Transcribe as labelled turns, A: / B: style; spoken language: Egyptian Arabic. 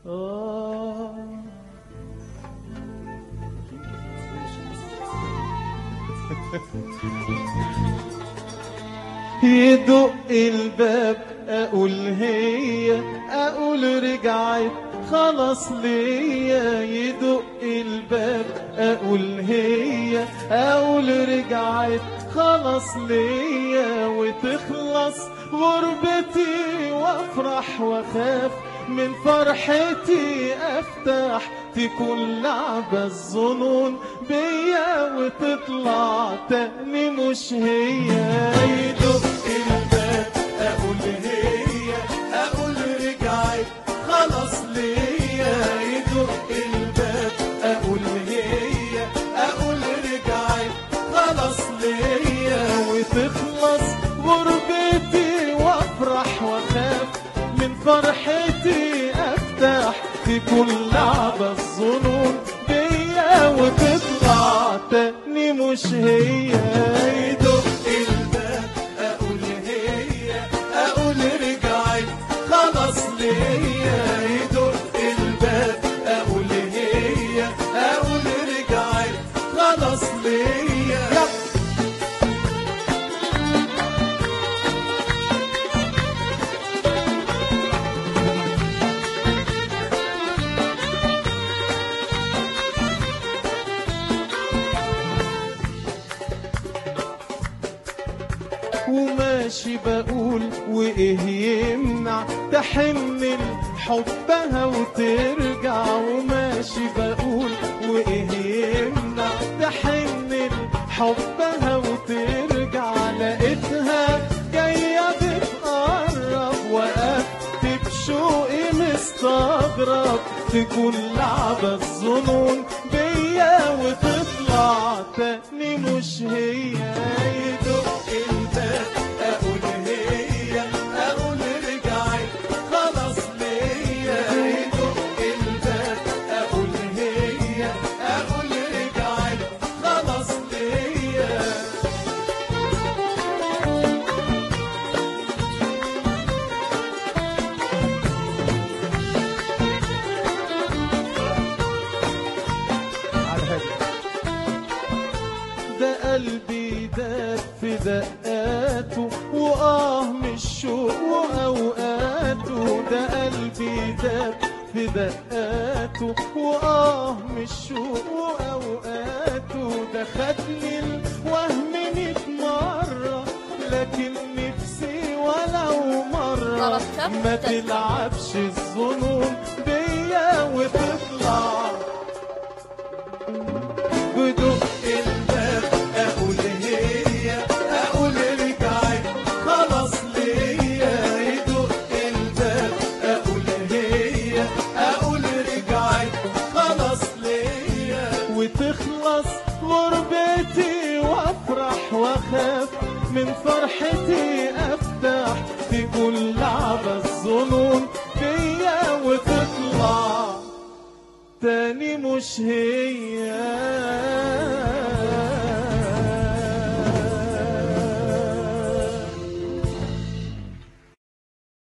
A: آه يدق الباب اقول هي اقول رجعت خلاص ليا يدق الباب اقول هي اقول رجعت خلاص ليا وتخلص غربتي وافرح واخاف من فرحتي افتح تكون لعبة الظنون بيا وتطلع تاني مش هي يدق الباب اقول هي اقول رجعت خلاص ليا يدق الباب اقول هي اقول رجعت خلاص ليا وتخلص غربتي وافرح واخاف من فرحتي افتح تكون لعبة الظنون بيا وتطلع تاني مش هي يدق الباب اقول هي اقول رجعت خلاص ليا يدق الباب اقول هي اقول رجعت خلاص ليا وماشي بقول وايه يمنع تحن حبها وترجع وماشي بقول وايه يمنع تحن حبها وترجع لقيتها جاية بتقرب وقفت بشوقي مستغرب تكون لعبة الظنون بيا وتطلع تاني مش هي يدق الباب اقول هي اقول رجعت خلاص ليا يدق الباب اقول هي اقول رجعت خلاص ليا
B: على هادي
A: ده قلبي داب في دقاته وآه من الشوق وأوقاته ده قلبي داب في دقاته وآه من الشوق وأوقاته ده خدني الوهم ميت مرة لكن نفسي ولو مرة
C: طلبتك
A: ما
C: تطلع.
A: تلعبش الظنون بيا وتطلع بدق الباب اقول هي اقول رجعت خلاص ليا يدق الباب اقول هي اقول رجعت خلاص ليا وتخلص غربتي وافرح واخاف من فرحتي افتح تكون لعبة الظنون فيا وتطلع تاني مش هي